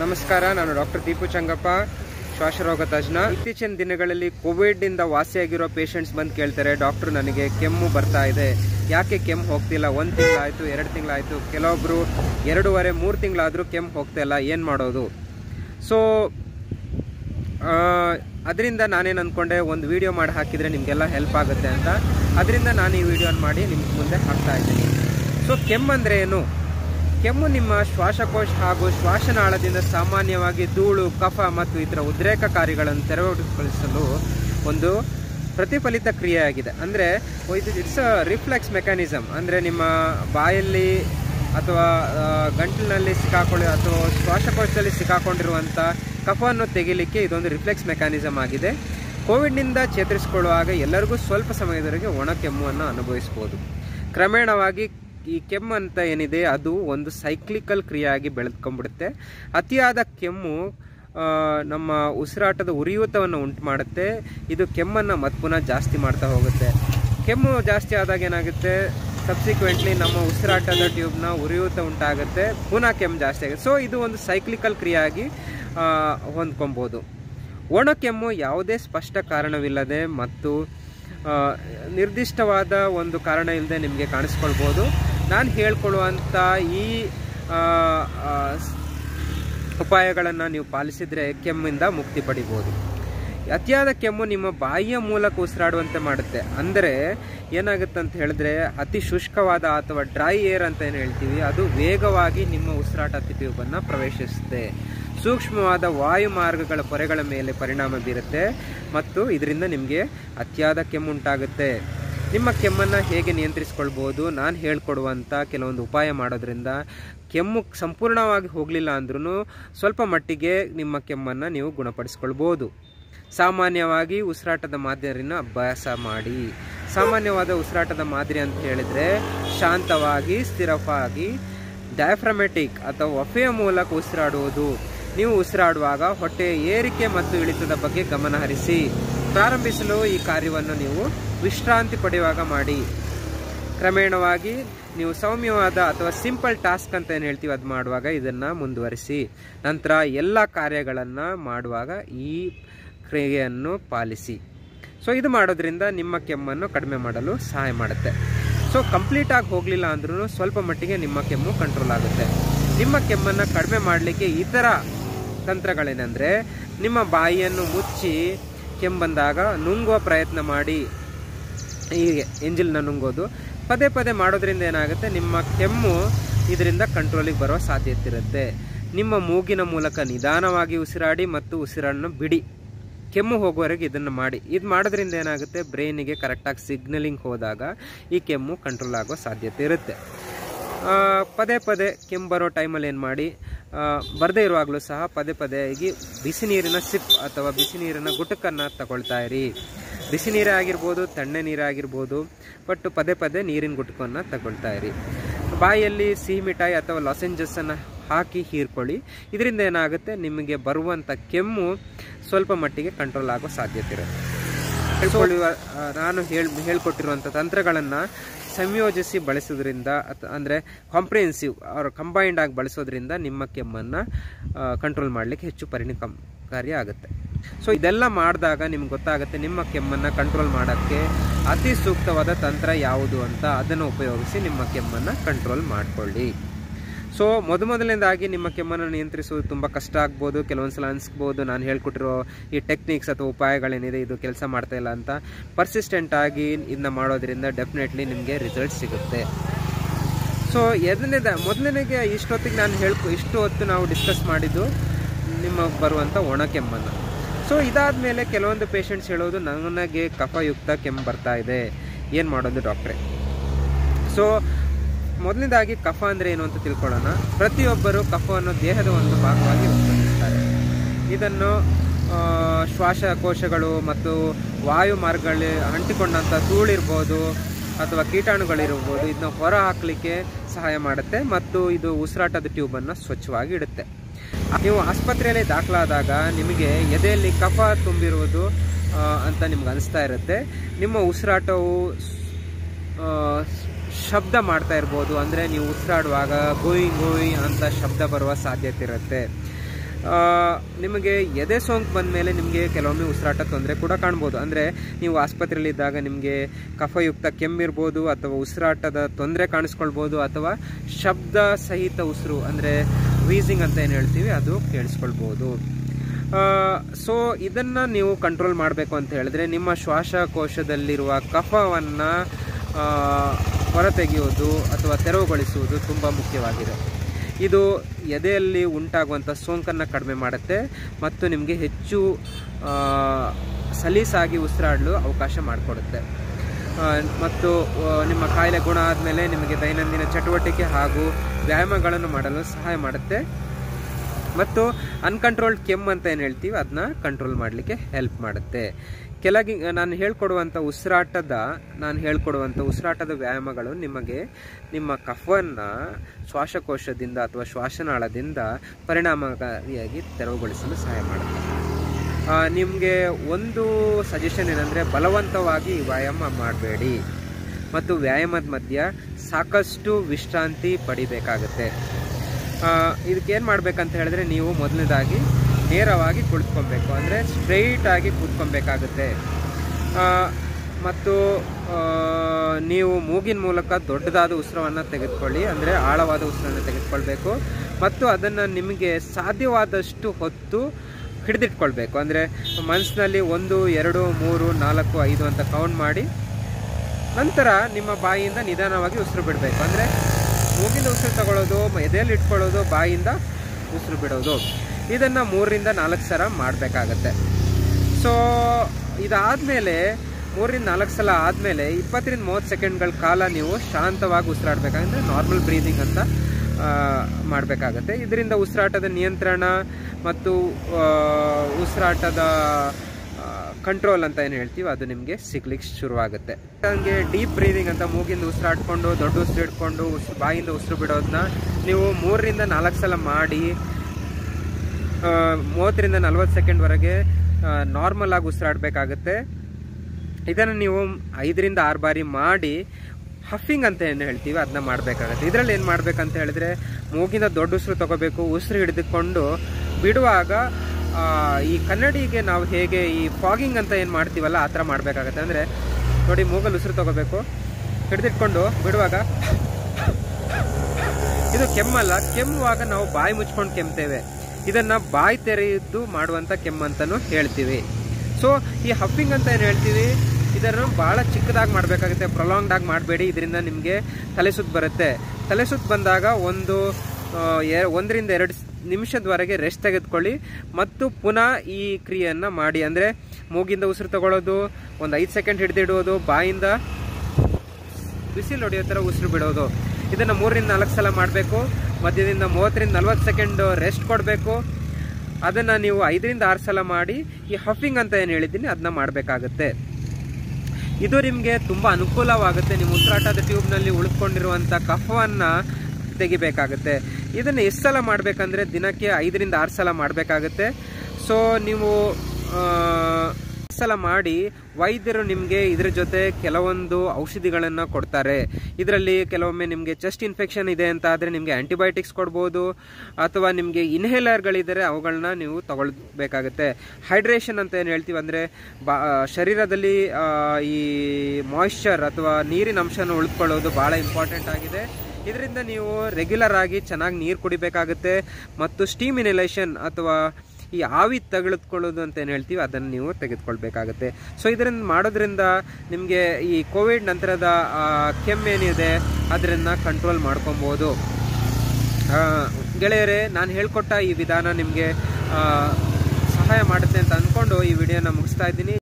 ನಮಸ್ಕಾರ ನಾನು ಡಾಕ್ಟರ್ ದೀಪು ಚಂಗಪ್ಪ ಶ್ವಾಸರೋಗ ತಜ್ಞ ಇತ್ತೀಚಿನ ದಿನಗಳಲ್ಲಿ ಕೋವಿಡ್ ಇಂದ ವಾಸಿಯಾಗಿರೋ ಪೇಷಂಟ್ಸ್ ಬಂದು ಕೇಳ್ತಾರೆ ಡಾಕ್ಟರ್ ನನಗೆ ಕೆಮ್ಮು ಬರ್ತಾ ಇದೆ ಯಾಕೆ ಕೆಮ್ಮು ಹೋಗ್ತಿಲ್ಲ ಒಂದು ತಿಂಗಳಾಯ್ತು ಎರಡು ತಿಂಗಳಾಯ್ತು ಕೆಲವೊಬ್ರು ಎರಡೂವರೆ ಮೂರು ತಿಂಗಳಾದರೂ ಕೆಮ್ಮು ಹೋಗ್ತಾ ಇಲ್ಲ ಏನು ಮಾಡೋದು ಸೊ ಅದರಿಂದ ನಾನೇನು ಅಂದ್ಕೊಂಡೆ ಒಂದು ವಿಡಿಯೋ ಮಾಡಿ ಹಾಕಿದರೆ ನಿಮಗೆಲ್ಲ ಹೆಲ್ಪ್ ಆಗುತ್ತೆ ಅಂತ ಅದರಿಂದ ನಾನು ಈ ವಿಡಿಯೋನ ಮಾಡಿ ನಿಮ್ಗೆ ಮುಂದೆ ಹಾಕ್ತಾ ಇದ್ದೀನಿ ಸೊ ಕೆಮ್ಮಂದ್ರೆ ಏನು ಕೆಮ್ಮು ನಿಮ್ಮ ಶ್ವಾಸಕೋಶ ಹಾಗೂ ಶ್ವಾಸನಾಳದಿಂದ ಸಾಮಾನ್ಯವಾಗಿ ಧೂಳು ಕಫ ಮತ್ತು ಇತರ ಉದ್ರೇಕಕಾರಿಗಳನ್ನು ತೆರವುಗೊಳಿಸಲು ಒಂದು ಪ್ರತಿಫಲಿತ ಕ್ರಿಯೆಯಾಗಿದೆ ಅಂದರೆ ಇದು ಇಟ್ಸ್ ಅ ರಿಫ್ಲೆಕ್ಸ್ ಮೆಕ್ಯಾನಿಸಮ್ ಅಂದರೆ ನಿಮ್ಮ ಬಾಯಲ್ಲಿ ಅಥವಾ ಆ, ಗಂಟಲಿನಲ್ಲಿ ಸಿಕ್ಕಾಕೊಳ್ಳಿ ಅಥವಾ ಶ್ವಾಸಕೋಶದಲ್ಲಿ ಸಿಕ್ಕಾಕೊಂಡಿರುವಂಥ ಕಫವನ್ನು ತೆಗಿಲಿಕ್ಕೆ ಇದೊಂದು ರಿಫ್ಲೆಕ್ಸ್ ಮೆಕ್ಯಾನಿಸಮ್ ಆಗಿದೆ ಕೋವಿಡ್ನಿಂದ ಚೇತರಿಸಿಕೊಳ್ಳುವಾಗ ಎಲ್ಲರಿಗೂ ಸ್ವಲ್ಪ ಸಮಯದವರೆಗೆ ಒಣ ಕೆಮ್ಮುವನ್ನು ಅನುಭವಿಸ್ಬೋದು ಕ್ರಮೇಣವಾಗಿ ಈ ಕೆಮ್ಮು ಅಂತ ಏನಿದೆ ಅದು ಒಂದು ಸೈಕ್ಲಿಕಲ್ ಕ್ರಿಯೆಯಾಗಿ ಬೆಳೆದ್ಕೊಂಡ್ಬಿಡುತ್ತೆ ಅತಿಯಾದ ಕೆಮ್ಮು ಆ, ನಮ್ಮ ಉಸಿರಾಟದ ಉರಿಯೂತವನ್ನು ಉಂಟು ಮಾಡುತ್ತೆ ಇದು ಕೆಮ್ಮನ್ನು ಮತ್ತೆ ಪುನಃ ಜಾಸ್ತಿ ಮಾಡ್ತಾ ಹೋಗುತ್ತೆ ಕೆಮ್ಮು ಜಾಸ್ತಿ ಆದಾಗ ಏನಾಗುತ್ತೆ ಸಬ್ಸಿಕ್ವೆಂಟ್ಲಿ ನಮ್ಮ ಉಸಿರಾಟದ ಟ್ಯೂಬ್ನ ಉರಿಯೂತ ಉಂಟಾಗುತ್ತೆ ಪುನಃ ಕೆಮ್ಮು ಜಾಸ್ತಿ ಆಗುತ್ತೆ ಸೊ ಇದು ಒಂದು ಸೈಕ್ಲಿಕಲ್ ಕ್ರಿಯೆಯಾಗಿ ಆ, ಹೊಂದ್ಕೊಬೋದು ಒಣ ಕೆಮ್ಮು ಯಾವುದೇ ಸ್ಪಷ್ಟ ಕಾರಣವಿಲ್ಲದೆ ಮತ್ತು ಆ, ನಿರ್ದಿಷ್ಟವಾದ ಒಂದು ಕಾರಣ ಇಲ್ಲದೆ ನಿಮಗೆ ಕಾಣಿಸ್ಕೊಳ್ಬೋದು ನಾನು ಹೇಳ್ಕೊಳ್ಳುವಂಥ ಈ ಆ, ಆ, ಸ್- ಉಪಾಯಗಳನ್ನು ನೀವು ಪಾಲಿಸಿದರೆ ಕೆಮ್ಮಿಂದ ಮುಕ್ತಿ ಪಡಿಬೋದು ಅತಿಯಾದ ಕೆಮ್ಮು ನಿಮ್ಮ ಬಾಯಿಯ ಮೂಲಕ ಉಸಿರಾಡುವಂತೆ ಮಾಡುತ್ತೆ ಅಂದರೆ ಏನಾಗುತ್ತೆ ಅಂತ ಹೇಳಿದ್ರೆ ಅತಿ ಶುಷ್ಕವಾದ ಅಥವಾ ಡ್ರೈ ಏರ್ ಅಂತ ಏನು ಹೇಳ್ತೀವಿ ಅದು ವೇಗವಾಗಿ ನಿಮ್ಮ ಉಸಿರಾಟ ಟ್ಯೂಬನ್ನು ಪ್ರವೇಶಿಸುತ್ತೆ ಸೂಕ್ಷ್ಮವಾದ ವಾಯು ಮಾರ್ಗಗಳ ಪೊರೆಗಳ ಮೇಲೆ ಪರಿಣಾಮ ಬೀರುತ್ತೆ ಮತ್ತು ಇದರಿಂದ ನಿಮಗೆ ಅತಿಯಾದ ಕೆಮ್ಮು ಉಂಟಾಗುತ್ತೆ ನಿಮ್ಮ ಕೆಮ್ಮನ್ನು ಹೇಗೆ ನಿಯಂತ್ರಿಸ್ಕೊಳ್ಬೋದು ನಾನು ಹೇಳ್ಕೊಡುವಂಥ ಕೆಲವೊಂದು ಉಪಾಯ ಮಾಡೋದ್ರಿಂದ ಕೆಮ್ಮು ಸಂಪೂರ್ಣವಾಗಿ ಹೋಗಲಿಲ್ಲ ಅಂದ್ರೂ ಸ್ವಲ್ಪ ಮಟ್ಟಿಗೆ ನಿಮ್ಮ ಕೆಮ್ಮನ್ನು ನೀವು ಗುಣಪಡಿಸ್ಕೊಳ್ಬೋದು ಸಾಮಾನ್ಯವಾಗಿ ಉಸಿರಾಟದ ಮಾದರಿನ ಅಭ್ಯಾಸ ಮಾಡಿ ಸಾಮಾನ್ಯವಾದ ಉಸಿರಾಟದ ಮಾದರಿ ಅಂತ ಹೇಳಿದರೆ ಶಾಂತವಾಗಿ ಸ್ಥಿರವಾಗಿ ಡಯಾಫ್ರಮೆಟಿಕ್ ಅಥವಾ ಒಫೆಯ ಮೂಲಕ ಉಸಿರಾಡುವುದು ನೀವು ಉಸಿರಾಡುವಾಗ ಹೊಟ್ಟೆಯ ಏರಿಕೆ ಮತ್ತು ಇಳಿತದ ಬಗ್ಗೆ ಗಮನ ಹರಿಸಿ ಪ್ರಾರಂಭಿಸಲು ಈ ಕಾರ್ಯವನ್ನು ನೀವು ವಿಶ್ರಾಂತಿ ಪಡೆಯುವಾಗ ಮಾಡಿ ಕ್ರಮೇಣವಾಗಿ ನೀವು ಸೌಮ್ಯವಾದ ಅಥವಾ ಸಿಂಪಲ್ ಟಾಸ್ಕ್ ಅಂತ ಏನು ಹೇಳ್ತೀವಿ ಅದು ಮಾಡುವಾಗ ಇದನ್ನು ಮುಂದುವರಿಸಿ ನಂತರ ಎಲ್ಲ ಕಾರ್ಯಗಳನ್ನು ಮಾಡುವಾಗ ಈ ಕ್ರಿಯೆಯನ್ನು ಪಾಲಿಸಿ ಸೊ ಇದು ಮಾಡೋದ್ರಿಂದ ನಿಮ್ಮ ಕೆಮ್ಮನ್ನು ಕಡಿಮೆ ಮಾಡಲು ಸಹಾಯ ಮಾಡುತ್ತೆ ಸೊ ಕಂಪ್ಲೀಟಾಗಿ ಹೋಗಲಿಲ್ಲ ಅಂದ್ರೂ ಸ್ವಲ್ಪ ಮಟ್ಟಿಗೆ ನಿಮ್ಮ ಕೆಮ್ಮು ಕಂಟ್ರೋಲ್ ಆಗುತ್ತೆ ನಿಮ್ಮ ಕೆಮ್ಮನ್ನು ಕಡಿಮೆ ಮಾಡಲಿಕ್ಕೆ ಈ ಥರ ತಂತ್ರಗಳೇನೆಂದರೆ ನಿಮ್ಮ ಬಾಯಿಯನ್ನು ಮುಚ್ಚಿ ಕೆಮ್ಮು ಬಂದಾಗ ನುಂಗುವ ಪ್ರಯತ್ನ ಮಾಡಿ ಹೀಗೆ ಎಂಜಿಲ್ನ ನುಂಗೋದು ಪದೇ ಪದೇ ಮಾಡೋದ್ರಿಂದ ಏನಾಗುತ್ತೆ ನಿಮ್ಮ ಕೆಮ್ಮು ಇದರಿಂದ ಕಂಟ್ರೋಲಿಗೆ ಬರೋ ಸಾಧ್ಯತೆ ಇರುತ್ತೆ ನಿಮ್ಮ ಮೂಗಿನ ಮೂಲಕ ನಿಧಾನವಾಗಿ ಉಸಿರಾಡಿ ಮತ್ತು ಉಸಿರನ್ನು ಬಿಡಿ ಕೆಮ್ಮು ಹೋಗುವವರೆಗೆ ಇದನ್ನು ಮಾಡಿ ಇದು ಮಾಡೋದ್ರಿಂದ ಏನಾಗುತ್ತೆ ಬ್ರೈನಿಗೆ ಕರೆಕ್ಟಾಗಿ ಸಿಗ್ನಲಿಂಗ್ ಹೋದಾಗ ಈ ಕೆಮ್ಮು ಕಂಟ್ರೋಲ್ ಆಗೋ ಸಾಧ್ಯತೆ ಇರುತ್ತೆ ಆ, ಪದೇ ಪದೇ ಕೆಮ್ಮು ಬರೋ ಟೈಮಲ್ಲಿ ಏನು ಮಾಡಿ ಬರದೇ ಇರುವಾಗಲೂ ಸಹ ಪದೇ ಪದೇ ಆಗಿ ಬಿಸಿ ನೀರಿನ ಸಿಪ್ ಅಥವಾ ಬಿಸಿ ನೀರಿನ ಗುಟಕನ್ನು ತಗೊಳ್ತಾ ಇರಿ ಬಿಸಿ ನೀರೇ ಆಗಿರ್ಬೋದು ತಣ್ಣೆ ನೀರೇ ಆಗಿರ್ಬೋದು ಬಟ್ ಪದೇ ಪದೇ ನೀರಿನ ಗುಟಕವನ್ನು ತಗೊಳ್ತಾ ಇರಿ ಬಾಯಲ್ಲಿ ಸಿಹಿ ಮಿಠಾಯಿ ಅಥವಾ ಲಾಸೆಂಜಸ್ಸನ್ನು ಹಾಕಿ ಹೀರ್ಕೊಳ್ಳಿ ಇದರಿಂದ ಏನಾಗುತ್ತೆ ನಿಮಗೆ ಬರುವಂಥ ಕೆಮ್ಮು ಸ್ವಲ್ಪ ಮಟ್ಟಿಗೆ ಕಂಟ್ರೋಲ್ ಆಗೋ ಸಾಧ್ಯತೆ ಇರುತ್ತೆ ಹೇಳ್ಕೊಳ್ಳುವ ಆ, ನಾನು ಹೇಳ್ ಹೇಳ್ಕೊಟ್ಟಿರುವಂಥ ತಂತ್ರಗಳನ್ನು ಸಂಯೋಜಿಸಿ ಬಳಸೋದ್ರಿಂದ ಅಥ ಅಂದರೆ ಕಾಂಪ್ರಿಹೆನ್ಸಿವ್ ಅವ್ರ ಕಂಬೈಂಡ್ ಆಗಿ ಬಳಸೋದ್ರಿಂದ ನಿಮ್ಮ ಕೆಮ್ಮನ್ನು ಕಂಟ್ರೋಲ್ ಮಾಡಲಿಕ್ಕೆ ಹೆಚ್ಚು ಪರಿಣಾಮಕಾರಿ ಆಗುತ್ತೆ ಸೊ ಇದೆಲ್ಲ ಮಾಡಿದಾಗ ನಿಮ್ಗೆ ಗೊತ್ತಾಗುತ್ತೆ ನಿಮ್ಮ ಕೆಮ್ಮನ್ನು ಕಂಟ್ರೋಲ್ ಮಾಡೋಕ್ಕೆ ಅತಿ ಸೂಕ್ತವಾದ ತಂತ್ರ ಯಾವುದು ಅಂತ ಅದನ್ನು ಉಪಯೋಗಿಸಿ ನಿಮ್ಮ ಕೆಮ್ಮನ್ನು ಕಂಟ್ರೋಲ್ ಮಾಡಿಕೊಳ್ಳಿ ಸೊ ಮೊದಮೊದಲನೇದಾಗಿ ನಿಮ್ಮ ಕೆಮ್ಮನ್ನು ನಿಯಂತ್ರಿಸುವುದು ತುಂಬ ಕಷ್ಟ ಆಗ್ಬೋದು ಕೆಲವೊಂದ್ಸಲ ಅನಿಸ್ಬೋದು ನಾನು ಹೇಳ್ಕೊಟ್ಟಿರೋ ಈ ಟೆಕ್ನಿಕ್ಸ್ ಅಥವಾ ಉಪಾಯಗಳೇನಿದೆ ಇದು ಕೆಲಸ ಮಾಡ್ತಾ ಇಲ್ಲ ಅಂತ ಪರ್ಸಿಸ್ಟೆಂಟ್ ಆಗಿ ಇದನ್ನ ಮಾಡೋದ್ರಿಂದ ಡೆಫಿನೆಟ್ಲಿ ನಿಮಗೆ ರಿಸಲ್ಟ್ ಸಿಗುತ್ತೆ ಸೊ ಎರಡನೇದ ಮೊದಲನೇಗೆ ಇಷ್ಟೊತ್ತಿಗೆ ನಾನು ಹೇಳ್ಕೊ ಇಷ್ಟು ಹೊತ್ತು ನಾವು ಡಿಸ್ಕಸ್ ಮಾಡಿದ್ದು ನಿಮಗೆ ಬರುವಂಥ ಒಣ ಕೆಮ್ಮನ್ನು ಸೊ ಇದಾದ ಮೇಲೆ ಕೆಲವೊಂದು ಪೇಷಂಟ್ಸ್ ಹೇಳೋದು ನನಗೆ ಕಫಯುಕ್ತ ಕೆಮ್ಮು ಬರ್ತಾ ಇದೆ ಏನು ಮಾಡೋದು ಡಾಕ್ಟ್ರೆ ಸೊ ಮೊದಲನೇದಾಗಿ ಕಫ ಅಂದರೆ ಏನು ಅಂತ ತಿಳ್ಕೊಳ್ಳೋಣ ಪ್ರತಿಯೊಬ್ಬರು ಕಫವನ್ನು ದೇಹದ ಒಂದು ಭಾಗವಾಗಿ ಉತ್ಪಾದಿಸ್ತಾರೆ ಇದನ್ನು ಆ, ಶ್ವಾಸಕೋಶಗಳು ಮತ್ತು ವಾಯು ಮಾರ್ಗಗಳು ಅಂಟಿಕೊಂಡಂಥ ಧೂಳಿರ್ಬೋದು ಅಥವಾ ಕೀಟಾಣುಗಳಿರ್ಬೋದು ಇದನ್ನ ಹೊರ ಹಾಕಲಿಕ್ಕೆ ಸಹಾಯ ಮಾಡುತ್ತೆ ಮತ್ತು ಇದು ಉಸಿರಾಟದ ಟ್ಯೂಬನ್ನು ಸ್ವಚ್ಛವಾಗಿ ಇಡುತ್ತೆ ನೀವು ಆಸ್ಪತ್ರೆಯಲ್ಲಿ ದಾಖಲಾದಾಗ ನಿಮಗೆ ಎದೆಯಲ್ಲಿ ಕಫ ತುಂಬಿರುವುದು ಆ, ಅಂತ ನಿಮ್ಗೆ ಅನಿಸ್ತಾ ಇರುತ್ತೆ ನಿಮ್ಮ ಉಸಿರಾಟವು ಆ, ಶಬ್ದ ಮಾಡ್ತಾ ಇರ್ಬೋದು ಅಂದರೆ ನೀವು ಉಸಿರಾಡುವಾಗ ಗೋಯಿ ಗೋಯಿ ಅಂತ ಶಬ್ದ ಬರುವ ಸಾಧ್ಯತೆ ಇರುತ್ತೆ ಆ, ನಿಮಗೆ ಎದೆ ಸೋಂಕು ಬಂದ ಮೇಲೆ ನಿಮಗೆ ಕೆಲವೊಮ್ಮೆ ಉಸಿರಾಟ ತೊಂದರೆ ಕೂಡ ಕಾಣ್ಬೋದು ಅಂದರೆ ನೀವು ಆಸ್ಪತ್ರೆಯಲ್ಲಿದ್ದಾಗ ನಿಮಗೆ ಕಫಯುಕ್ತ ಕೆಮ್ಮಿರ್ಬೋದು ಅಥವಾ ಉಸಿರಾಟದ ತೊಂದರೆ ಕಾಣಿಸ್ಕೊಳ್ಬೋದು ಅಥವಾ ಶಬ್ದ ಸಹಿತ ಉಸಿರು ಅಂದರೆ ವೀಸಿಂಗ್ ಅಂತ ಏನು ಹೇಳ್ತೀವಿ ಅದು ಕೇಳಿಸ್ಕೊಳ್ಬೋದು ಸೊ ಇದನ್ನು ನೀವು ಕಂಟ್ರೋಲ್ ಮಾಡಬೇಕು ಅಂತ ಹೇಳಿದ್ರೆ ನಿಮ್ಮ ಶ್ವಾಸಕೋಶದಲ್ಲಿರುವ ಕಫವನ್ನು ಹೊರತೆಗೆಯುವುದು ಅಥವಾ ತೆರವುಗೊಳಿಸುವುದು ತುಂಬ ಮುಖ್ಯವಾಗಿದೆ ಇದು ಎದೆಯಲ್ಲಿ ಉಂಟಾಗುವಂಥ ಸೋಂಕನ್ನು ಕಡಿಮೆ ಮಾಡುತ್ತೆ ಮತ್ತು ನಿಮಗೆ ಹೆಚ್ಚು ಆ, ಸಲೀಸಾಗಿ ಉಸಿರಾಡಲು ಅವಕಾಶ ಮಾಡಿಕೊಡುತ್ತೆ ಆ, ಮತ್ತು ಆ, ನಿಮ್ಮ ಕಾಯಿಲೆ ಗುಣ ಆದಮೇಲೆ ನಿಮಗೆ ದೈನಂದಿನ ಚಟುವಟಿಕೆ ಹಾಗೂ ವ್ಯಾಯಾಮಗಳನ್ನು ಮಾಡಲು ಸಹಾಯ ಮಾಡುತ್ತೆ ಮತ್ತು ಅನ್ಕಂಟ್ರೋಲ್ಡ್ ಕೆಮ್ಮು ಅಂತ ಏನು ಹೇಳ್ತೀವಿ ಅದನ್ನ ಕಂಟ್ರೋಲ್ ಮಾಡಲಿಕ್ಕೆ ಹೆಲ್ಪ್ ಮಾಡುತ್ತೆ ಕೆಳಗಿ ನಾನು ಹೇಳ್ಕೊಡುವಂಥ ಉಸಿರಾಟದ ನಾನು ಹೇಳ್ಕೊಡುವಂಥ ಉಸಿರಾಟದ ವ್ಯಾಯಾಮಗಳು ನಿಮಗೆ ನಿಮ್ಮ ಕಫವನ್ನು ಶ್ವಾಸಕೋಶದಿಂದ ಅಥವಾ ಶ್ವಾಸನಾಳದಿಂದ ಪರಿಣಾಮಕಾರಿಯಾಗಿ ತೆರವುಗೊಳಿಸಲು ಸಹಾಯ ಮಾಡುತ್ತೆ ನಿಮಗೆ ಒಂದು ಸಜೆಷನ್ ಏನಂದರೆ ಬಲವಂತವಾಗಿ ಈ ವ್ಯಾಯಾಮ ಮಾಡಬೇಡಿ ಮತ್ತು ವ್ಯಾಯಾಮದ ಮಧ್ಯ ಸಾಕಷ್ಟು ವಿಶ್ರಾಂತಿ ಪಡಿಬೇಕಾಗುತ್ತೆ ಇದಕ್ಕೇನು ಮಾಡ್ಬೇಕಂತ ಹೇಳಿದ್ರೆ ನೀವು ಮೊದಲನೇದಾಗಿ ನೇರವಾಗಿ ಕುಳಿತುಕೊಬೇಕು ಅಂದರೆ ಸ್ಟ್ರೈಟಾಗಿ ಕೂತ್ಕೊಬೇಕಾಗುತ್ತೆ ಆ, ಮತ್ತು ಆ, ನೀವು ಮೂಗಿನ ಮೂಲಕ ದೊಡ್ಡದಾದ ಉಸಿರವನ್ನು ತೆಗೆದುಕೊಳ್ಳಿ ಅಂದರೆ ಆಳವಾದ ಉಸಿರನ್ನು ತೆಗೆದುಕೊಳ್ಬೇಕು ಮತ್ತು ಅದನ್ನು ನಿಮಗೆ ಸಾಧ್ಯವಾದಷ್ಟು ಹೊತ್ತು ಹಿಡಿದಿಟ್ಕೊಳ್ಬೇಕು ಅಂದರೆ ಮನಸ್ಸಿನಲ್ಲಿ ಒಂದು ಎರಡು ಮೂರು ನಾಲ್ಕು ಐದು ಅಂತ ಕೌಂಟ್ ಮಾಡಿ ನಂತರ ನಿಮ್ಮ ಬಾಯಿಯಿಂದ ನಿಧಾನವಾಗಿ ಉಸಿರು ಬಿಡಬೇಕು ಅಂದರೆ ಮೂಗಿಂದ ಉಸಿರು ತಗೊಳ್ಳೋದು ಎದೆಯಲ್ಲಿ ಇಟ್ಕೊಳ್ಳೋದು ಬಾಯಿಯಿಂದ ಉಸಿರು ಬಿಡೋದು ಇದನ್ನು ಮೂರರಿಂದ ನಾಲ್ಕು ಸಲ ಮಾಡಬೇಕಾಗತ್ತೆ ಸೊ ಇದಾದಮೇಲೆ ಮೂರರಿಂದ ನಾಲ್ಕು ಸಲ ಆದಮೇಲೆ ಇಪ್ಪತ್ತರಿಂದ ಮೂವತ್ತು ಸೆಕೆಂಡ್ಗಳ ಕಾಲ ನೀವು ಶಾಂತವಾಗಿ ಉಸಿರಾಡಬೇಕಂದ್ರೆ ನಾರ್ಮಲ್ ಬ್ರೀದಿಂಗ್ ಅಂತ ಮಾಡಬೇಕಾಗತ್ತೆ ಇದರಿಂದ ಉಸಿರಾಟದ ನಿಯಂತ್ರಣ ಮತ್ತು ಆ, ಉಸಿರಾಟದ ಕಂಟ್ರೋಲ್ ಅಂತ ಏನು ಹೇಳ್ತೀವಿ ಅದು ನಿಮಗೆ ಸಿಗ್ಲಿಕ್ಕೆ ಶುರುವಾಗುತ್ತೆ ಹಂಗೆ ಡೀಪ್ ಬ್ರೀದಿಂಗ್ ಅಂತ ಮೂಗಿಂದ ಉಸಿರಾಡ್ಕೊಂಡು ದೊಡ್ಡ ಉಸಿರು ಇಟ್ಕೊಂಡು ಉಸಿರು ಬಾಯಿಂದ ಉಸಿರು ಬಿಡೋದನ್ನ ನೀವು ಮೂರರಿಂದ ನಾಲ್ಕು ಸಲ ಮಾಡಿ ಆ, ಮೂವತ್ತರಿಂದ ನಲ್ವತ್ತು ಸೆಕೆಂಡ್ವರೆಗೆ ನಾರ್ಮಲ್ ಆಗಿ ಉಸಿರಾಡಬೇಕಾಗುತ್ತೆ ಇದನ್ನು ನೀವು ಐದರಿಂದ ಆರು ಬಾರಿ ಮಾಡಿ ಹಫಿಂಗ್ ಅಂತ ಏನು ಹೇಳ್ತೀವಿ ಅದನ್ನ ಮಾಡಬೇಕಾಗತ್ತೆ ಇದರಲ್ಲಿ ಏನು ಮಾಡ್ಬೇಕಂತ ಹೇಳಿದ್ರೆ ಮೂಗಿನ ದೊಡ್ಡ ಉಸಿರು ತಗೋಬೇಕು ಉಸಿರು ಹಿಡಿದುಕೊಂಡು ಬಿಡುವಾಗ ಆ, ಈ ಕನ್ನಡಿಗೆ ನಾವು ಹೇಗೆ ಈ ಫಾಗಿಂಗ್ ಅಂತ ಏನು ಮಾಡ್ತೀವಲ್ಲ ಆ ಥರ ಮಾಡಬೇಕಾಗತ್ತೆ ಅಂದರೆ ನೋಡಿ ಮೂಗಲ್ಲಿ ಉಸಿರು ತಗೋಬೇಕು ಹಿಡಿದಿಟ್ಕೊಂಡು ಬಿಡುವಾಗ ಇದು ಕೆಮ್ಮಲ್ಲ ಕೆಮ್ಮುವಾಗ ನಾವು ಬಾಯಿ ಮುಚ್ಕೊಂಡು ಕೆಮ್ತೇವೆ ಇದನ್ನ ಬಾಯಿ ತೆರೆಯುವುದು ಮಾಡುವಂತ ಕೆಮ್ಮಂತನೂ ಹೇಳ್ತೀವಿ ಸೊ ಈ ಹಫಿಂಗ್ ಅಂತ ಏನು ಹೇಳ್ತೀವಿ ಇದನ್ನು ಬಹಳ ಚಿಕ್ಕದಾಗಿ ಮಾಡಬೇಕಾಗುತ್ತೆ ಪ್ರೊಲಾಂಗ್ಡ್ ಆಗಿ ಮಾಡಬೇಡಿ ಇದರಿಂದ ನಿಮಗೆ ತಲೆ ಸುತ್ತು ಬರುತ್ತೆ ತಲೆ ಸುತ್ತು ಬಂದಾಗ ಒಂದು ಆ, ಎ- ಒಂದರಿಂದ ಎರಡು ಸ್- ನಿಮಿಷದವರೆಗೆ ರೆಸ್ಟ್ ತೆಗೆದುಕೊಳ್ಳಿ ಮತ್ತು ಪುನಃ ಈ ಕ್ರಿಯೆಯನ್ನು ಮಾಡಿ ಅಂದರೆ ಮೂಗಿಂದ ಉಸಿರು ತಗೊಳ್ಳೋದು ಒಂದು ಐದು ಸೆಕೆಂಡ್ ಹಿಡಿದಿಡೋದು ಬಾಯಿಂದ ಬಿಸಿಲು ಹೊಡೆಯೋ ಥರ ಉಸಿರು ಬಿಡೋದು ಇದನ್ನು ಮೂರರಿಂದ ನಾಲ್ಕು ಸಲ ಮಾಡಬೇಕು ಮಧ್ಯದಿಂದ ಮೂವತ್ತರಿಂದ ನಲ್ವತ್ತು ಸೆಕೆಂಡ್ ರೆಸ್ಟ್ ಕೊಡಬೇಕು ಅದನ್ನು ನೀವು ಐದರಿಂದ ಆರು ಸಲ ಮಾಡಿ ಈ ಹಫಿಂಗ್ ಅಂತ ಏನು ಹೇಳಿದ್ದೀನಿ ಅದನ್ನ ಮಾಡಬೇಕಾಗುತ್ತೆ ಇದು ನಿಮಗೆ ತುಂಬ ಅನುಕೂಲವಾಗುತ್ತೆ ನಿಮ್ಮ ಉಸಿರಾಟದ ಟ್ಯೂಬ್ನಲ್ಲಿ ಉಳಿದುಕೊಂಡಿರುವಂಥ ಕಫವನ್ನು ತೆಗಿಬೇಕಾಗುತ್ತೆ ಇದನ್ನು ಎಷ್ಟು ಸಲ ಮಾಡಬೇಕಂದ್ರೆ ದಿನಕ್ಕೆ ಐದರಿಂದ ಆರು ಸಲ ಮಾಡಬೇಕಾಗುತ್ತೆ ಸೊ ನೀವು ಆ, ಸಲ ಮಾಡಿ ವೈದ್ಯರು ನಿಮಗೆ ಇದ್ರ ಜೊತೆ ಕೆಲವೊಂದು ಔಷಧಿಗಳನ್ನು ಕೊಡ್ತಾರೆ ಇದರಲ್ಲಿ ಕೆಲವೊಮ್ಮೆ ನಿಮಗೆ ಚೆಸ್ಟ್ ಇನ್ಫೆಕ್ಷನ್ ಇದೆ ಅಂತ ಆದರೆ ನಿಮಗೆ ಆ್ಯಂಟಿಬಯೋಟಿಕ್ಸ್ ಕೊಡ್ಬೋದು ಅಥವಾ ನಿಮಗೆ ಇನ್ಹೇಲರ್ಗಳಿದ್ದರೆ ಅವುಗಳನ್ನ ನೀವು ತಗೊಳ್ಬೇಕಾಗುತ್ತೆ ಹೈಡ್ರೇಷನ್ ಅಂತ ಏನು ಹೇಳ್ತೀವಿ ಅಂದರೆ ಬಾ ಶರೀರದಲ್ಲಿ ಆ, ಈ ಮಾಯಿಶ್ಚರ್ ಅಥವಾ ನೀರಿನ ಅಂಶನ ಉಳಿದುಕೊಳ್ಳೋದು ಭಾಳ ಇಂಪಾರ್ಟೆಂಟ್ ಆಗಿದೆ ಇದರಿಂದ ನೀವು ರೆಗ್ಯುಲರ್ ಆಗಿ ಚೆನ್ನಾಗಿ ನೀರು ಕುಡಿಬೇಕಾಗುತ್ತೆ ಮತ್ತು ಸ್ಟೀಮ್ ಇನಲೇಷನ್ ಅಥವಾ ಈ ಆವಿ ತೆಗೆದುಕೊಳ್ಳೋದು ಅಂತ ಏನು ಹೇಳ್ತೀವಿ ಅದನ್ನು ನೀವು ತೆಗೆದುಕೊಳ್ಬೇಕಾಗುತ್ತೆ ಸೊ ಇದರಿಂದ ಮಾಡೋದ್ರಿಂದ ನಿಮಗೆ ಈ ಕೋವಿಡ್ ನಂತರದ ಆ, ಕೆಮ್ಮೇನಿದೆ ಅದನ್ನು ಕಂಟ್ರೋಲ್ ಮಾಡ್ಕೊಬೋದು ಆ, ಗೆಳೆಯರೇ ನಾನು ಹೇಳ್ಕೊಟ್ಟ ಈ ವಿಧಾನ ನಿಮಗೆ ಸಹಾಯ ಮಾಡುತ್ತೆ ಅಂತ ಅಂದ್ಕೊಂಡು ಈ ವಿಡಿಯೋನ ಮುಗಿಸ್ತಾ ಇದ್ದೀನಿ